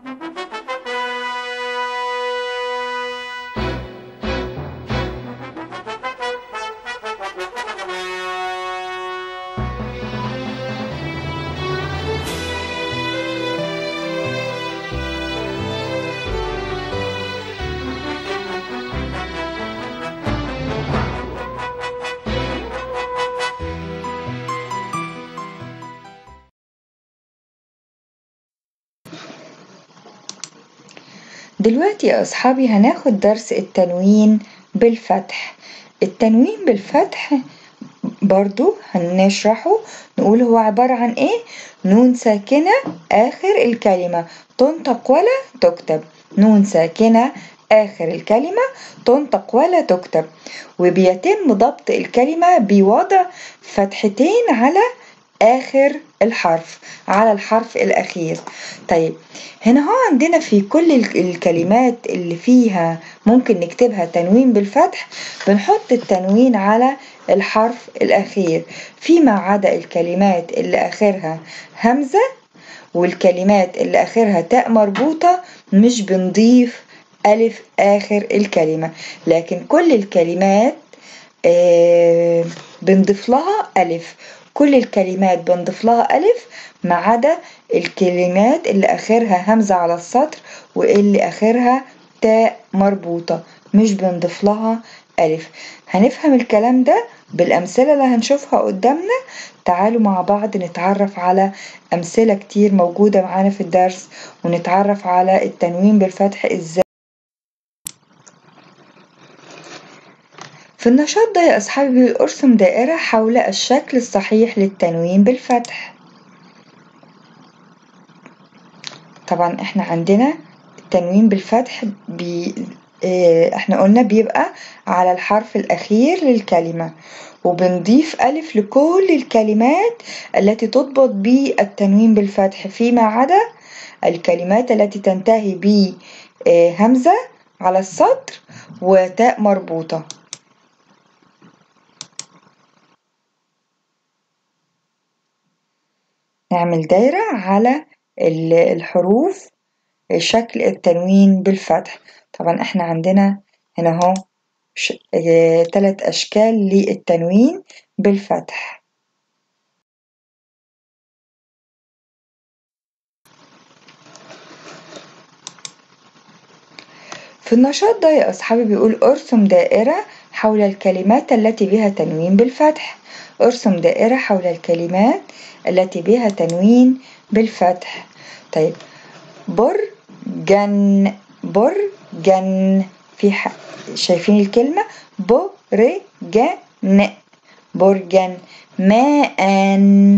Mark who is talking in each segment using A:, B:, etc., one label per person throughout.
A: دلوقتي يا أصحابي هناخد درس التنوين بالفتح التنوين بالفتح برضو هنشرحه نقول هو عبارة عن ايه نون ساكنة آخر الكلمة تنطق ولا تكتب نون ساكنة آخر الكلمة تنطق ولا تكتب وبيتم ضبط الكلمة بوضع فتحتين على آخر الحرف على الحرف الأخير طيب هنا هو عندنا في كل الكلمات اللي فيها ممكن نكتبها تنوين بالفتح بنحط التنوين على الحرف الأخير فيما عدا الكلمات اللي آخرها همزة والكلمات اللي آخرها تاء مربوطة مش بنضيف ألف آخر الكلمة لكن كل الكلمات آه بنضيف لها ألف كل الكلمات بنضيف لها ألف ما عدا الكلمات اللي آخرها همزة على السطر واللي آخرها تاء مربوطة مش بنضيف لها ألف هنفهم الكلام ده بالأمثلة اللي هنشوفها قدامنا تعالوا مع بعض نتعرف على أمثلة كتير موجودة معانا في الدرس ونتعرف على التنوين بالفتح إزاي في النشاط ده يا أصحابي أرسم دائرة حول الشكل الصحيح للتنوين بالفتح طبعا احنا عندنا التنوين بالفتح بي اه احنا قلنا بيبقى على الحرف الأخير للكلمة وبنضيف ألف لكل الكلمات التي تضبط بالتنوين بالفتح فيما عدا الكلمات التي تنتهي بهمزة على السطر وتاء مربوطة نعمل دايرة على الحروف شكل التنوين بالفتح طبعا احنا عندنا هنا اهو ثلاث أشكال للتنوين بالفتح في النشاط ده يا أصحابي بيقول أرسم دائرة حول الكلمات التي بها تنوين بالفتح ارسم دائرة حول الكلمات التي بها تنوين بالفتح طيب برجن برجن في ح... شايفين الكلمة برجن برجن ماء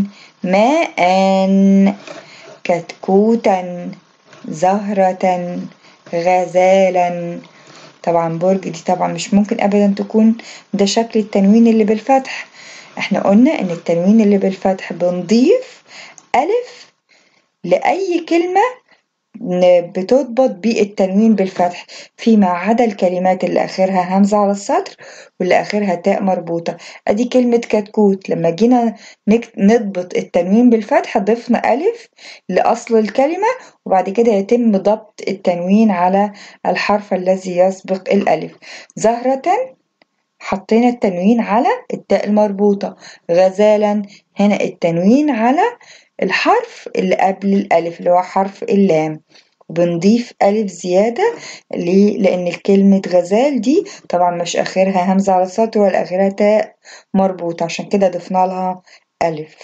A: ماء كتكوتا زهرة غزالا طبعا برج دي طبعا مش ممكن ابدا تكون ده شكل التنوين اللي بالفتح احنا قلنا ان التنوين اللي بالفتح بنضيف ألف لأي كلمة بتضبط بالتنوين بالفتح فيما عدا الكلمات اللي آخرها همزة على السطر واللي آخرها تاء مربوطة أدي كلمة كتكوت لما جينا نضبط التنوين بالفتح ضفنا ألف لأصل الكلمة وبعد كده يتم ضبط التنوين على الحرف الذي يسبق الألف زهرة حطينا التنوين على التاء المربوطة غزالا هنا التنوين على الحرف اللي قبل الألف اللي هو حرف اللام وبنضيف ألف زيادة ليه؟ لأن الكلمة غزال دي طبعا مش آخرها همزة على السطر ولا آخرها تاء مربوطة عشان كده ضفنا لها ألف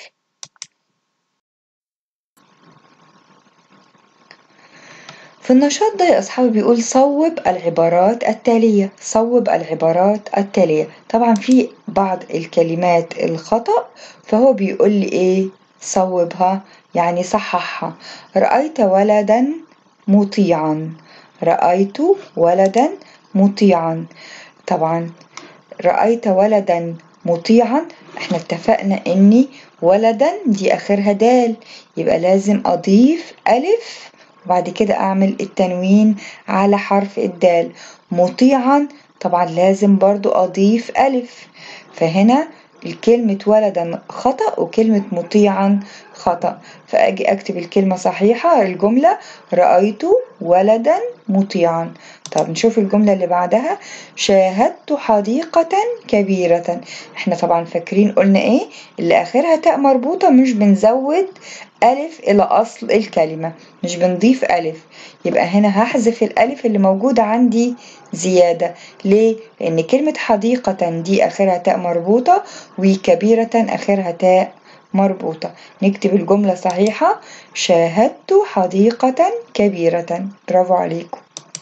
A: في النشاط ده يا أصحابي بيقول صوب العبارات التالية صوب العبارات التالية طبعا في بعض الكلمات الخطأ فهو بيقول لي إيه صوبها يعني صححها رأيت ولدا مطيعا رأيت ولدا مطيعا طبعا رأيت ولدا مطيعا احنا اتفقنا اني ولدا دي اخرها دال يبقى لازم اضيف الف وبعد كده أعمل التنوين على حرف الدال مطيعا طبعا لازم برضو أضيف ألف فهنا الكلمة ولدا خطأ وكلمة مطيعا خطأ فأجي أكتب الكلمة صحيحة الجملة رأيت ولدا مطيعا طب نشوف الجملة اللي بعدها شاهدت حديقة كبيرة احنا طبعا فاكرين قلنا ايه اللي اخرها تاء مربوطة مش بنزود ألف إلى أصل الكلمة مش بنضيف ألف يبقى هنا هحذف الألف اللي موجودة عندي زيادة ليه؟ لأن كلمة حديقة دي آخرها تاء مربوطة وكبيرة آخرها تاء مربوطة نكتب الجملة صحيحة شاهدت حديقة كبيرة برافو عليكم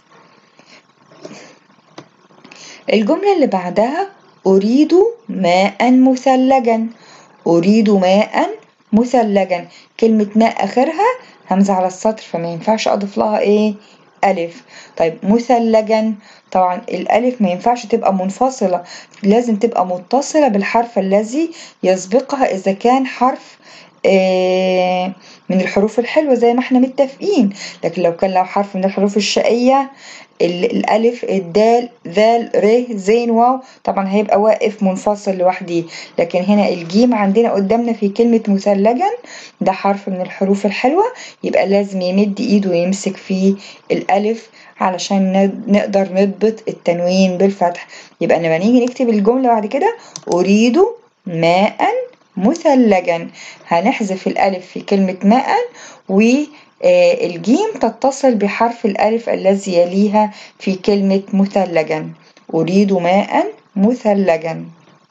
A: الجملة اللي بعدها أريد ماء مثلجا أريد ماء مثلجا كلمة ماء آخرها همزة على السطر فما ينفعش أضيف لها إيه ألف طيب مثلجا طبعا الألف ما ينفعش تبقى منفصلة لازم تبقى متصلة بالحرف الذي يسبقها إذا كان حرف آه من الحروف الحلوة زي ما احنا متفقين لكن لو كان لو حرف من الحروف الشقية الألف الدال ذال ر زين واو طبعا هيبقى واقف منفصل لوحده لكن هنا الجيم عندنا قدامنا في كلمة مثلجا ده حرف من الحروف الحلوة يبقى لازم يمد ايده ويمسك في الألف علشان نقدر نضبط التنوين بالفتح يبقى لما نيجي نكتب الجملة بعد كده أريد ماء مثلجا هنحذف الألف في كلمة ماء والجيم تتصل بحرف الألف الذي يليها في كلمة مثلجا أريد ماء مثلجا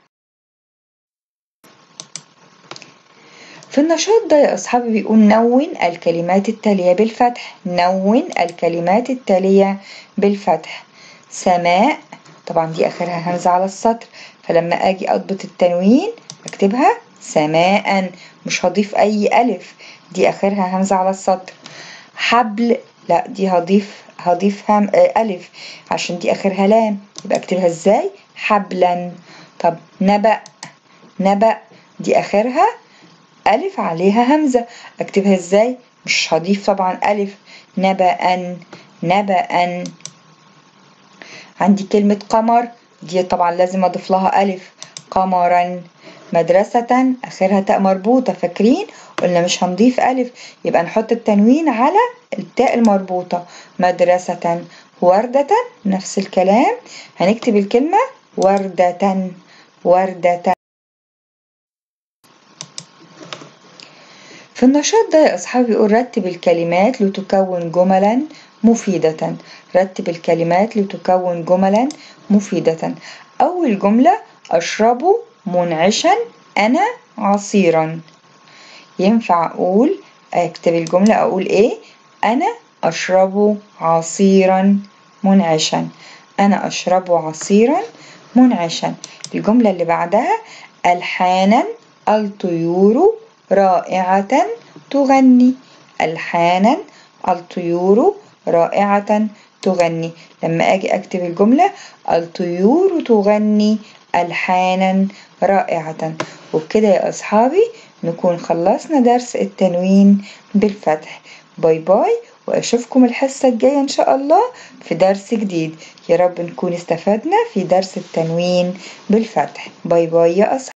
A: في النشاط ده يا أصحابي بيقول نون الكلمات التالية بالفتح نون الكلمات التالية بالفتح سماء طبعا دي آخرها همزة على السطر فلما أجي أضبط التنوين أكتبها سماء مش هضيف أي ألف دي آخرها همزة على السطر حبل لا دي هضيف هضيف هم ألف عشان دي آخرها لام يبقى أكتبها إزاي حبلا طب نبأ نبأ دي آخرها ألف عليها همزة أكتبها إزاي مش هضيف طبعا ألف نبأ نبأ عندي كلمة قمر دي طبعا لازم أضيف لها ألف قمرا مدرسة آخرها تاء مربوطة فاكرين قلنا مش هنضيف ألف يبقى نحط التنوين على التاء المربوطة مدرسة وردة نفس الكلام هنكتب الكلمة وردة وردة في النشاط ده يا أصحابي يقول رتب الكلمات لتكون جملا مفيدة رتب الكلمات لتكون جملا مفيدة أول جملة أشرب منعشا أنا عصيرا ينفع أقول أكتب الجملة أقول إيه أنا أشرب عصيرا منعشا أنا أشرب عصيرا منعشا الجملة اللي بعدها ألحانا الطيور رائعة تغني ألحانا الطيور رائعة تغني لما أجي أكتب الجملة الطيور تغني ألحانا رائعة وبكده يا أصحابي نكون خلصنا درس التنوين بالفتح باي باي وأشوفكم الحصة الجاية إن شاء الله في درس جديد يا رب نكون استفدنا في درس التنوين بالفتح باي باي يا أصحابي